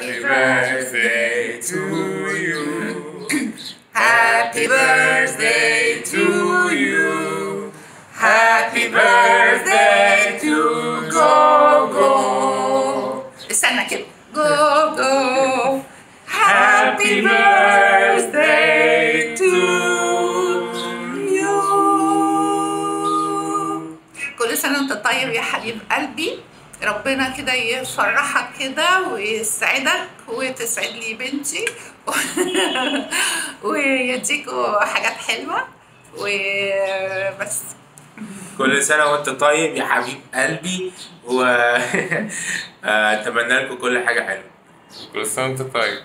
Happy birthday to you. Happy birthday to you. Happy birthday to Gogo. استنى كده. Gogo. Happy birthday to you. كل سنة وانت طيب يا حبيب قلبي ربنا كده يفرحك كده ويسعدك وتسعد لي بنتي ويديكوا حاجات حلوة وبس كل سنة وانت طيب يا حبيب قلبي و اتمنى لكم كل حاجة حلوة كل سنة وانت طيب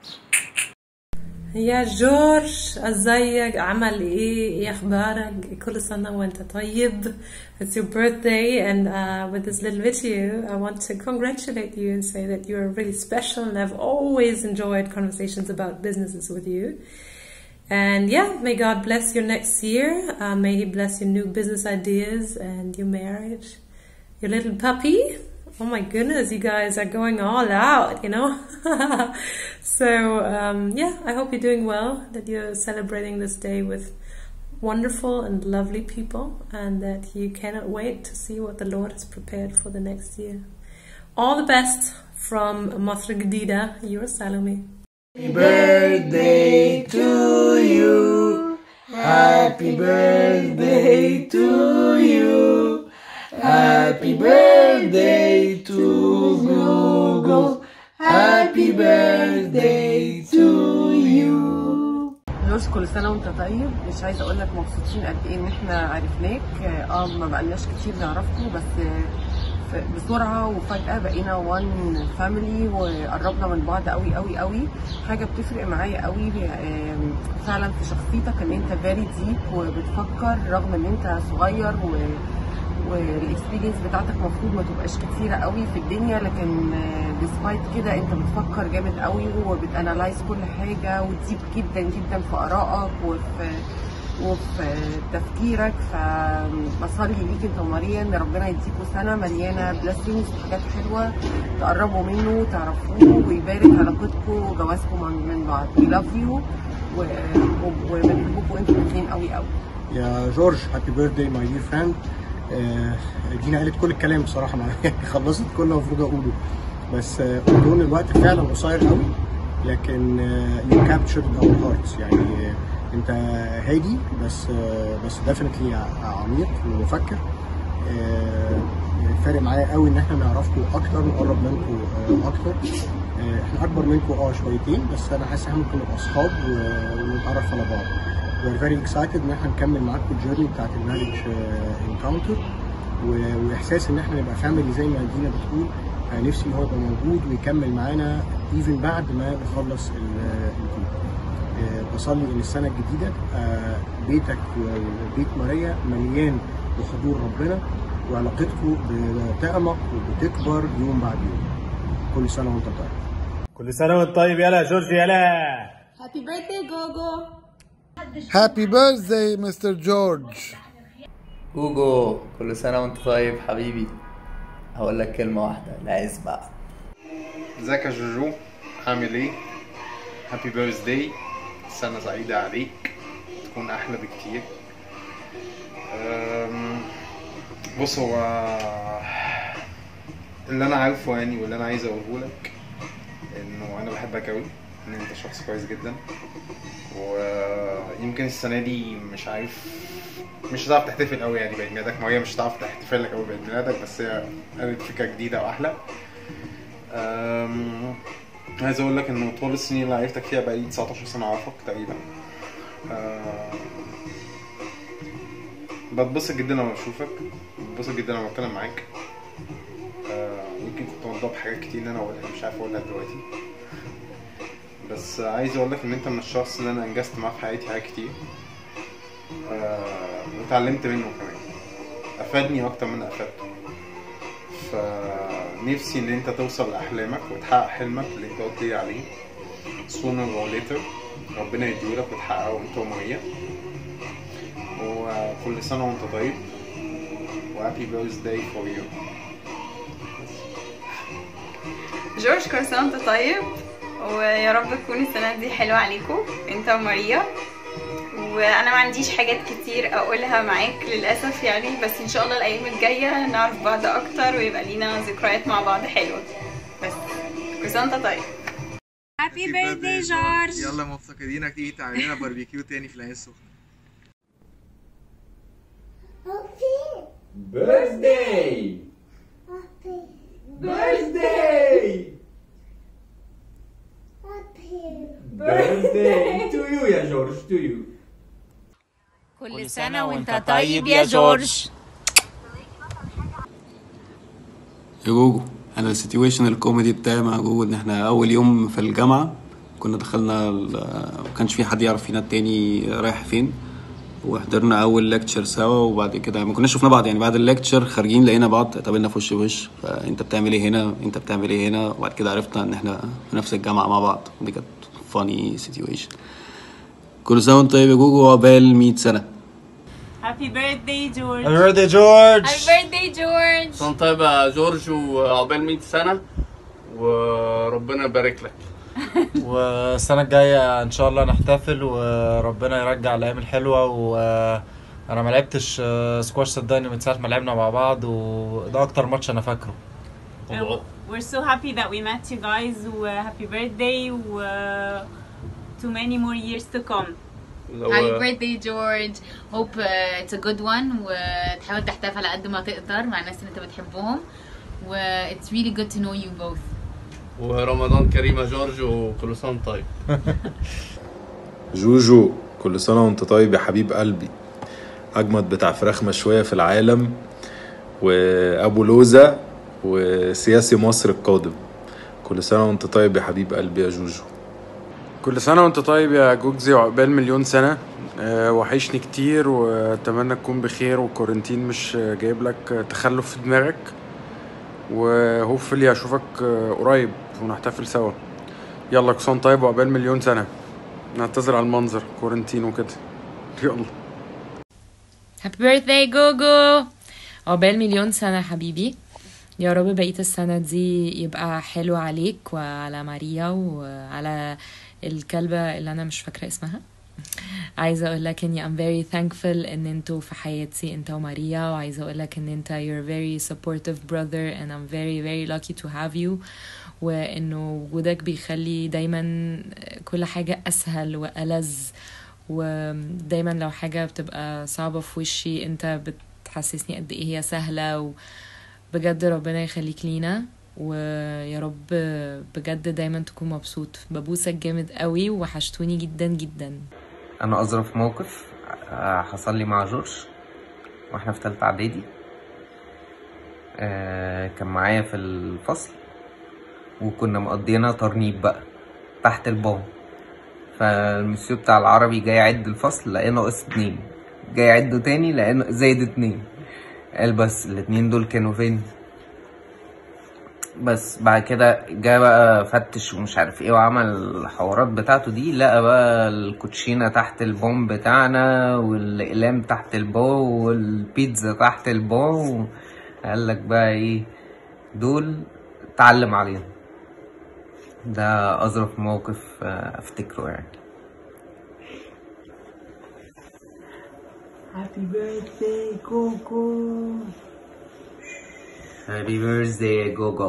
يا جورج ازيك عمل ايه ايه اخبارك كل سنة وانت طيب it's your birthday and uh, with this little video I want to congratulate you and say that you're really special and I've always enjoyed conversations about businesses with you and yeah may God bless your next year uh, may he bless your new business ideas and your marriage your little puppy oh my goodness, you guys are going all out, you know? so, um, yeah, I hope you're doing well, that you're celebrating this day with wonderful and lovely people, and that you cannot wait to see what the Lord has prepared for the next year. All the best from Matra Gadida, your Salome. Happy birthday to you. Happy birthday to you. Happy birthday to Google. Happy birthday to you. جورج كل سنه وانت طيب مش عايزه اقول لك مبسوطين قد ايه ان احنا عرفناك اه ما بقالناش كتير نعرفكم بس ف- بسرعه وفجاه بقينا وان فاميلي وقربنا من بعض قوي قوي قوي حاجه بتفرق معايا قوي آم، فعلا في شخصيتك ان انت فيري ديب وبتفكر رغم ان انت صغير و والاكسبيرينس بتاعتك المفروض ما تبقاش كتيره قوي في الدنيا لكن ديسبايت كده انت بتفكر جامد قوي وبتانلايز كل حاجه وديب جدا جدا في ارائك وفي وفي تفكيرك فبصلي ليك انت وماريا ان ربنا يديكوا سنه مليانه بلاسينجز وحاجات حلوه تقربوا منه وتعرفوه ويبارك علاقتكم وجوازكم من من بعض وي لاف يو وبنحبكم انتوا الاثنين قوي قوي يا جورج هابي بيرثداي ماي دير فريند دينا قالت كل الكلام بصراحه مع خلصت كل اللي المفروض اقوله بس آه، قلتون الوقت فعلا قصير قوي لكن يو كابتشرد اور هارتس يعني آه، انت هادي بس آه، بس ديفنتلي عميق ومفكر آه، فارق معايا قوي ان احنا نعرفكم اكتر نقرب منكم آه، اكتر آه، احنا اكبر منكم اه شويتين بس انا حاسس ان احنا ممكن نبقى اصحاب و- ونتعرف على بعض we're very excited ان احنا نكمل معاكم الجيرني بتاعت المارج انكاونتر واحساس ان احنا نبقى فاميلي زي ما دينا بتقول آه، نفسي ان هو يبقى موجود ويكمل معانا ايفن بعد ما نخلص ال- الجيل آه، بصلي ان السنه الجديده آه، بيتك وبيت ماريا مليان بحضور ربنا وعلاقتكم بتعمق وبتكبر يوم بعد يوم كل سنه وانت طيب كل سنة وانت طيب يلا يا جورج يلا Happy birthday, Gogo! Happy birthday, Mr. George. جوجو كل سنة وانت طيب حبيبي هقول لك كلمة واحدة العز بقى ازيك يا جوجو عامل ايه هابي بيرثداي سنة سعيدة عليك تكون احلى بكتير أم، بص هو اللي انا عارفه يعني واللي انا عايز اقوله لك انه انا بحبك قوي ان انت شخص كويس جدا ويمكن السنة دي مش عارف مش هتعرف تحتفل قوي يعني بعيد ميلادك ما هي مش هتعرف تحتفل لك قوي بعيد ميلادك بس هي قالت فكرة جديدة واحلى أم، عايز اقول لك انه طول السنين اللي عرفتك فيها بقالي 19 سنه اعرفك تقريبا أم، بتبسط جدا لما بشوفك بتبسط جدا لما بتكلم معاك أم، يمكن كنت مضاب حاجات كتير ان انا اقولها مش عارف اقولها دلوقتي بس عايز اقول لك ان انت من الشخص اللي انا انجزت معاه في حياتي حاجات كتير أم، واتعلمت منه كمان افادني اكتر من افادته فنفسي ان انت توصل لاحلامك وتحقق حلمك اللي انت قلت لي عليه sooner or later ربنا يديهولك وتحققه انت ومية وكل سنة وانت طيب وهابي بيرث داي فور يو جورج كل سنة وانت طيب ويا رب تكون السنة دي حلوة عليكم انت وماريا وانا ما عنديش حاجات كتير اقولها معاك للاسف يعني بس ان شاء الله الايام الجاية نعرف بعض اكتر ويبقى لينا ذكريات مع بعض حلوة بس كل سنة وانت طيب هابي بيرثدي جورج يلا مفتقدينك تيجي تعمل لنا باربيكيو تاني في العين السخنة Birthday! Birthday! Birthday to you يا جورج to you كل سنة وانت طيب يا جورج يا جوجو انا السيتويشن الكوميدي بتاعي مع جوجو ان احنا اول يوم في الجامعه كنا دخلنا ال- ما كانش في حد يعرف فينا التاني رايح فين وحضرنا اول ليكتشر سوا وبعد كده ما كناش شفنا بعض يعني بعد الليكتشر خارجين لقينا بعض اتقابلنا في وش وش فانت بتعمل ايه هنا انت بتعمل ايه هنا وبعد كده عرفنا ان احنا في نفس الجامعه مع بعض ودي كانت فاني سيتويشن كل سنه وانت طيب يا جوجو وعقبال 100 سنه هابي بيرثدي جورج Happy birthday جورج هابي بيرثدي جورج سنة طيبة يا جورج وعقبال 100 سنة وربنا يبارك لك والسنة الجاية إن شاء الله نحتفل وربنا يرجع الأيام الحلوة وأنا ما لعبتش آه، سكواش صدقني من ساعة ما لعبنا مع بعض وده أكتر ماتش أنا فاكره We're so happy that we met you guys و happy birthday و to many more years to come Happy birthday جورج hope uh, it's a good one وتحاول تحتفل على قد ما تقدر مع الناس اللي انت بتحبهم و it's really good to know you both ورمضان كريم يا جورج وكل سنة وأنت طيب جوجو كل سنة وانت طيب يا حبيب قلبي أجمد بتاع فراخ مشوية في العالم وأبو لوزة وسياسي مصر القادم كل سنة وانت طيب يا حبيب قلبي يا جوجو كل سنة وانت طيب يا جوجزي وعقبال مليون سنة أه وحشني كتير واتمنى تكون بخير والكورنتين مش جايب لك تخلف في دماغك وهوفلي اشوفك آه، قريب ونحتفل سوا يلا كل سنة وانت طيب وعقبال مليون سنة نعتذر على المنظر كورنتين وكده يلا هابي بيرثداي جوجو عقبال مليون سنة حبيبي يا رب بقية السنة دي يبقى حلو عليك وعلى ماريا وعلى الكلبة اللي أنا مش فاكرة اسمها عايزة أقول لك إني I'm very thankful إن أنتوا في حياتي أنت وماريا وعايزة أقول لك إن أنت you're very supportive brother and I'm very very lucky to have you وإنه وجودك بيخلي دايما كل حاجة أسهل وألذ ودايما لو حاجة بتبقى صعبة في وشي أنت بتحسسني قد إيه هي سهلة وبجد ربنا يخليك لينا ويا رب بجد دايما تكون مبسوط ببوسك جامد قوي وحشتوني جدا جدا انا اظرف موقف آه، حصل لي مع جورج واحنا في تالتة اعدادي آه، كان معايا في الفصل وكنا مقضينا ترنيب بقى تحت البام فالمسيو بتاع العربي جاي يعد الفصل لقى ناقص اتنين جاي يعده تاني لقى زايد اتنين قال بس الاتنين دول كانوا فين بس بعد كده جه بقى فتش ومش عارف ايه وعمل الحوارات بتاعته دي لقى بقى الكوتشينة تحت البوم بتاعنا والأقلام تحت البو والبيتزا تحت البو قال لك بقى ايه دول اتعلم عليهم ده أظرف موقف آه، أفتكره يعني Happy birthday Coco Happy birthday Gogo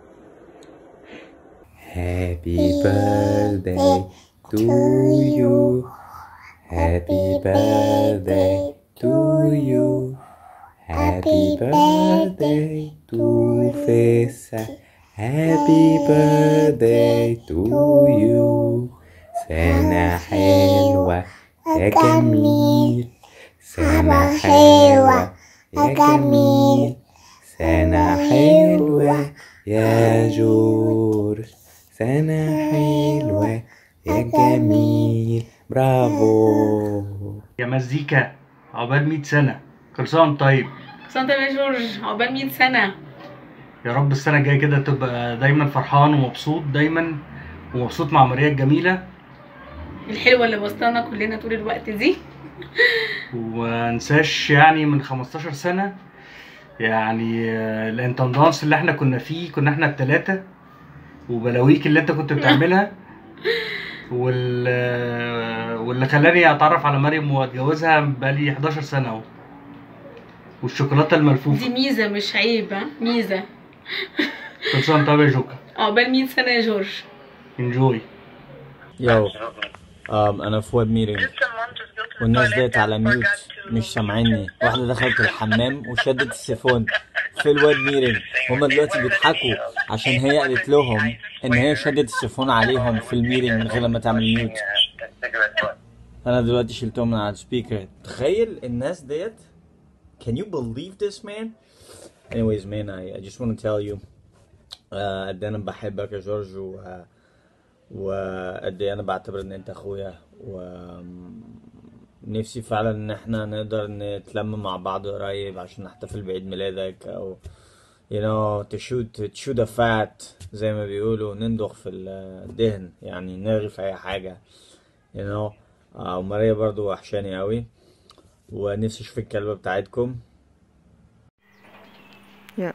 Happy birthday to you. Happy birthday to you. Happy birthday to Fesa. Happy birthday to you. سنة حلوة يا جميل سنة حلوة يا جميل سنة حلوة يا جورج سنة حلوة يا جميل برافو يا مزيكا عقبال 100 سنة كل سنة وانت طيب سنة يا جورج عقبال 100 سنة يا رب السنة الجاية كده تبقى دايما فرحان ومبسوط دايما ومبسوط مع ماريا الجميلة الحلوة اللي وسطنا كلنا طول الوقت دي ومنساش يعني من 15 سنة يعني آه، الانتندانس اللي احنا كنا فيه كنا احنا التلاتة وبلاويك اللي انت كنت بتعملها وال واللي خلاني اتعرف على مريم واتجوزها بقالي 11 سنه اهو والشوكولاته الملفوفه دي ميزه مش عيب ها ميزه كل سنه وانت طيب يا جوكا عقبال 100 سنه يا جورج انجوي يو um, انا في ويب ميتنج والناس ديت على ميوت مش سامعيني واحده دخلت الحمام وشدت السيفون في الويب ميتنج هما دلوقتي بيضحكوا عشان هي قالت لهم ان هي شدت السيفون عليهم في الميتنج من غير ما تعمل ميوت انا دلوقتي شلتهم من على السبيكر تخيل الناس ديت can you believe this man anyways man I, I just want to tell you uh, قد إيه انا بحبك يا جورج و وقد ايه انا بعتبر ان انت اخويا ونفسي فعلا ان احنا نقدر نتلم مع بعض قريب عشان نحتفل بعيد ميلادك او you know to shoot to shoot a fat زي ما بيقولوا نندخ في الدهن يعني نرغي في اي حاجة you know آه، وماريا برضو وحشاني قوي ونفسي اشوف الكلبة بتاعتكم Ja.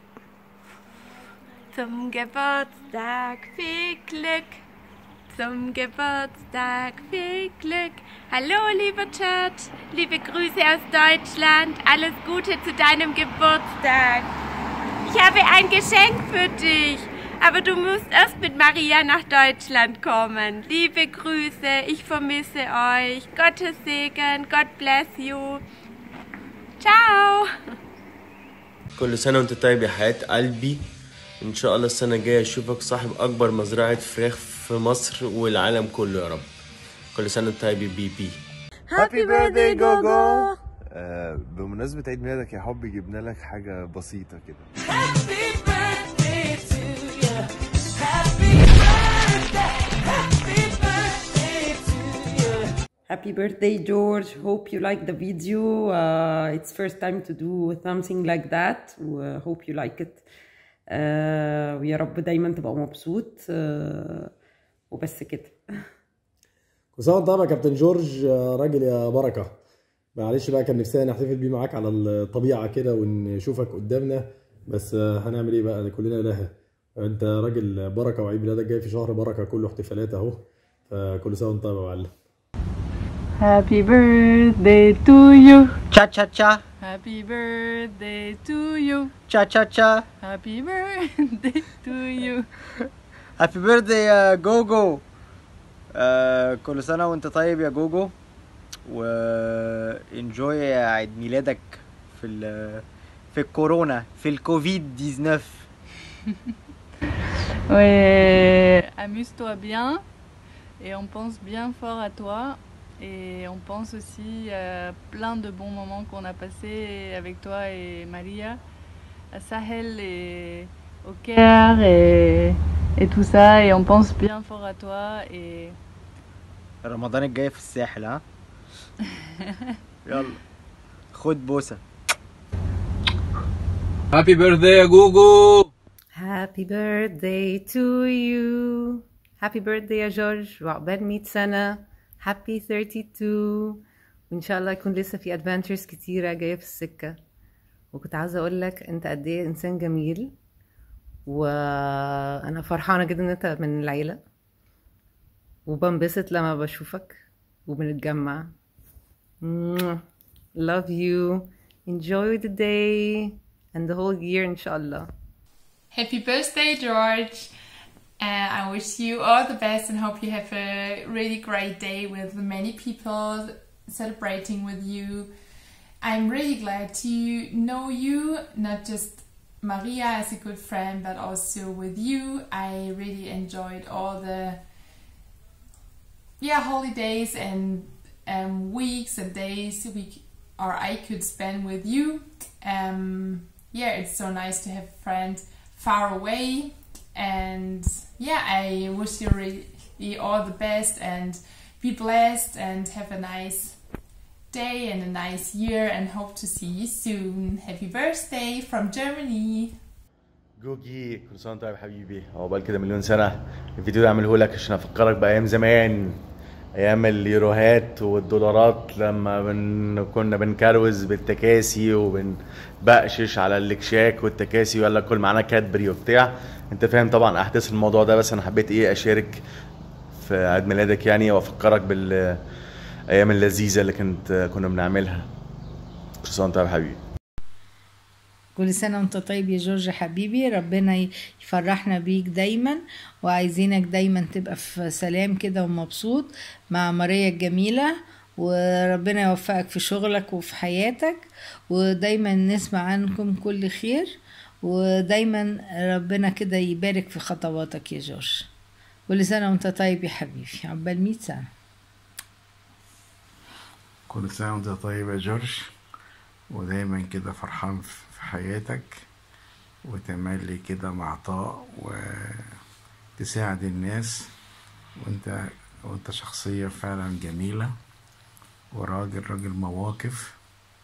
Zum Geburtstag viel Glück. Zum Geburtstag viel Glück. Hallo, liebe Church. Liebe Grüße aus Deutschland. Alles Gute zu deinem Geburtstag. Ich habe ein Geschenk für dich. Aber du musst erst mit Maria nach Deutschland kommen. Liebe Grüße. Ich vermisse euch. Gottes Segen. God bless you. Ciao. كل سنة وانت طيب يا حياة قلبي ان شاء الله السنة الجاية اشوفك صاحب اكبر مزرعة فراخ في مصر والعالم كله يا رب كل سنة وانت طيب يا بي بي Happy birthday, Gogo. آه بمناسبة عيد ميلادك يا حبي جبنا لك حاجة بسيطة كده Happy birthday, George. Hope you like the video. Uh, it's first time to do something like that. و hope you like it. Uh, ويا رب دايما تبقى مبسوط uh, وبس كده. كل سنه وانت طيب يا كابتن جورج يا راجل يا بركه معلش بقى كان نفسنا نحتفل بيه معاك على الطبيعه كده ونشوفك قدامنا بس آه، هنعمل ايه بقى ده كلنا لها انت راجل بركه وعيد ميلادك جاي في شهر بركه كله احتفالات اهو فكل سنه وانت طيب يا معلم Happy birthday to you. Cha cha cha. Happy birthday to you. Cha cha cha. Happy birthday to you. هابي بيرثدي يا جوجو آه كل سنة وانت طيب يا جوجو و انجوي عيد ميلادك في ال في الكورونا في الكوفيد 19 Ouais, amuse-toi bien et on pense bien fort à toi et on pense aussi à plein de bons moments qu'on a passés avec toi et Maria à Sahel et au Caire et, et tout ça et on pense bien fort à toi et رمضان الجاي في الساحل ها يلا خد بوسة هابي بيرثداي يا جوجو Happy birthday to you. Happy birthday يا جورج وعقبال 100 سنة. Happy 32 وإن شاء الله يكون لسه في adventures كتيرة جاية في السكة. وكنت عاوزة أقول لك أنت قد إيه إنسان جميل وأنا فرحانة جدا إن أنت من العيلة وبنبسط لما بشوفك وبنتجمع. Mwah. Love you. Enjoy the day and the whole year إن شاء الله. Happy birthday, George! And I wish you all the best and hope you have a really great day with many people celebrating with you. I'm really glad to know you, not just Maria as a good friend, but also with you. I really enjoyed all the yeah holidays and um, weeks and days we c- or I could spend with you. Um, yeah, it's so nice to have friends far away, and yeah, I wish you really all the best and be blessed and have a nice day and a nice year and hope to see you soon. Happy birthday from Germany. جوجي كل سنة وانت طيب حبيبي عقبال كده مليون سنة الفيديو ده اعمله لك عشان افكرك بأيام زمان ايام اليوروهات والدولارات لما بن... كنا بنكروز بالتكاسي وبنبقشش على الاكشاك والتكاسي ولا كل معانا كادبري وبتاع انت فاهم طبعا احداث الموضوع ده بس انا حبيت ايه اشارك في عيد ميلادك يعني وافكرك بالايام اللذيذه اللي كنت كنا بنعملها كل سنه وانت طيب يا حبيبي كل سنة وانت طيب يا جورج حبيبي ربنا يفرحنا بيك دايما وعايزينك دايما تبقى في سلام كده ومبسوط مع ماريا الجميلة وربنا يوفقك في شغلك وفي حياتك ودايما نسمع عنكم كل خير ودايما ربنا كده يبارك في خطواتك يا جورج كل سنة وانت طيب يا حبيبي عقبال مية سنة كل سنة وانت طيب يا جورج ودايما كده فرحان في حياتك وتملي كده معطاء وتساعد الناس وانت وانت شخصية فعلا جميلة وراجل راجل مواقف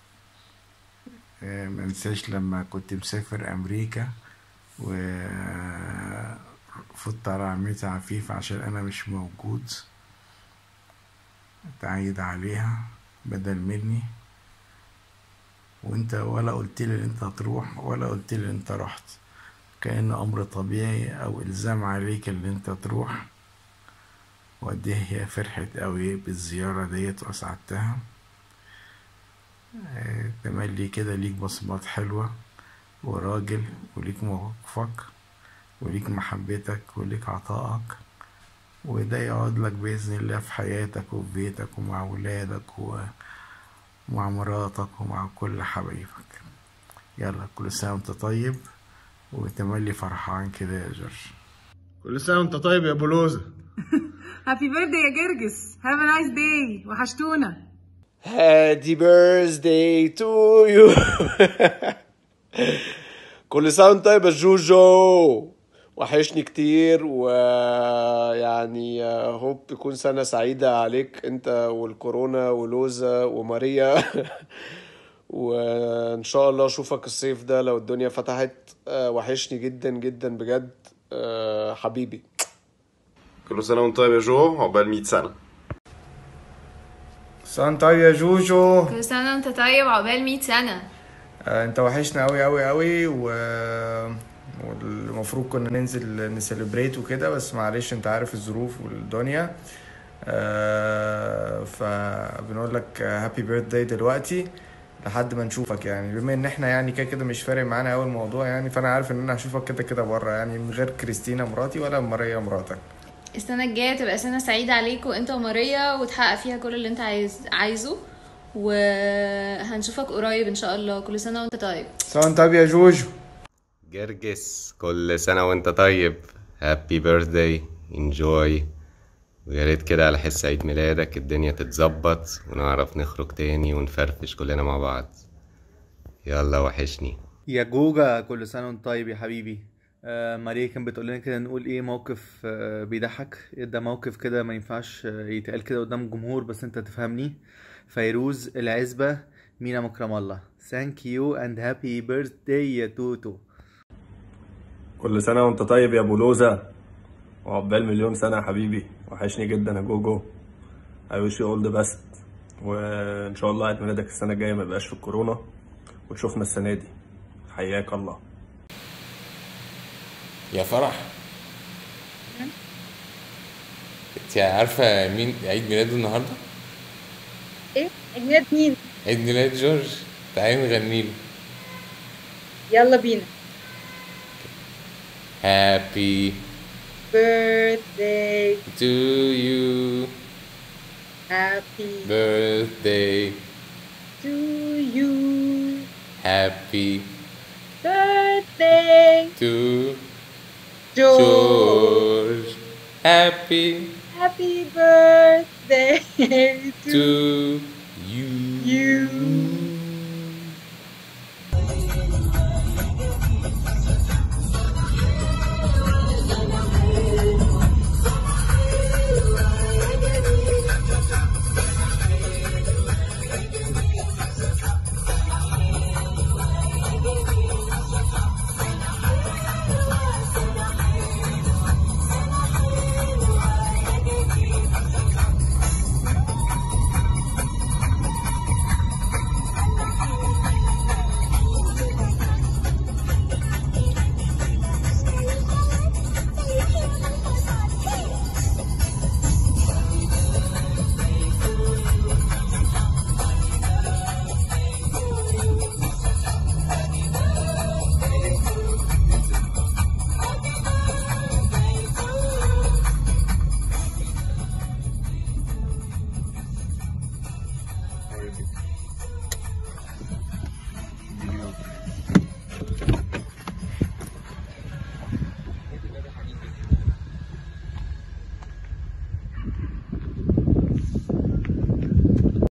آه، منساش لما كنت مسافر أمريكا و فضت على عمتي عفيف عشان أنا مش موجود تعيد عليها بدل مني وانت ولا قلت لي انت هتروح ولا قلت لي انت رحت كأن امر طبيعي او الزام عليك اللي انت تروح وقد هي فرحت قوي بالزيارة ديت واسعدتها اه تملي كده ليك بصمات حلوة وراجل وليك مواقفك وليك محبتك وليك عطائك وده يقعد لك بإذن الله في حياتك وفي بيتك ومع ولادك و... ومع مراتك ومع كل حبايبك يلا كل سنة وانت طيب وتملي فرحان كده يا جورج كل سنة وانت طيب يا بولوزة هابي بيرثدي يا جرجس هاف ا نايس داي وحشتونا هابي بيرثدي تو يو كل سنة وانت طيب يا جوجو وحشني كتير ويعني هوب تكون سنة سعيدة عليك انت والكورونا ولوزا وماريا وان شاء الله اشوفك الصيف ده لو الدنيا فتحت وحشني جدا جدا بجد حبيبي كل سنة وانت طيب يا جو عقبال 100 سنة سنة طيب يا جوجو كل سنة وانت طيب عقبال 100 سنة آه، انت وحشنا قوي قوي قوي و والمفروض كنا ننزل نسليبريت وكده بس معلش انت عارف الظروف والدنيا آه فبنقول لك هابي بيرثداي دلوقتي لحد ما نشوفك يعني بما ان احنا يعني كده كده مش فارق معانا قوي الموضوع يعني فانا عارف ان انا هشوفك كده كده بره يعني من غير كريستينا مراتي ولا ماريا مراتك السنة الجاية تبقى سنة سعيدة عليكوا انت وماريا وتحقق فيها كل اللي انت عايز عايزه وهنشوفك قريب ان شاء الله كل سنة وانت طيب سنة طيب يا جوجو جرجس كل سنة وانت طيب هابي بيرثداي انجوي ويا ريت كده على حس عيد ميلادك الدنيا تتظبط ونعرف نخرج تاني ونفرفش كلنا مع بعض يلا وحشني يا جوجا كل سنة وانت طيب يا حبيبي آه ماريا كانت بتقول لنا كده نقول ايه موقف آه بيضحك ده موقف كده ما ينفعش آه يتقال كده قدام جمهور بس انت تفهمني فيروز العزبة مينا مكرم الله ثانك يو اند هابي بيرثداي يا توتو كل سنة وانت طيب يا بولوزة وعقبال مليون سنة يا حبيبي وحشني جدا يا جوجو I wish you all the best وإن شاء الله عيد ميلادك السنة الجاية ما يبقاش في الكورونا وتشوفنا السنة دي حياك الله يا فرح انت عارفة مين عيد ميلاده النهاردة؟ ايه عيد ميلاد مين عيد ميلاد جورج تعالي نغني له يلا بينا Happy birthday to you happy birthday to you Happy birthday to George. George Happy happy birthday to you you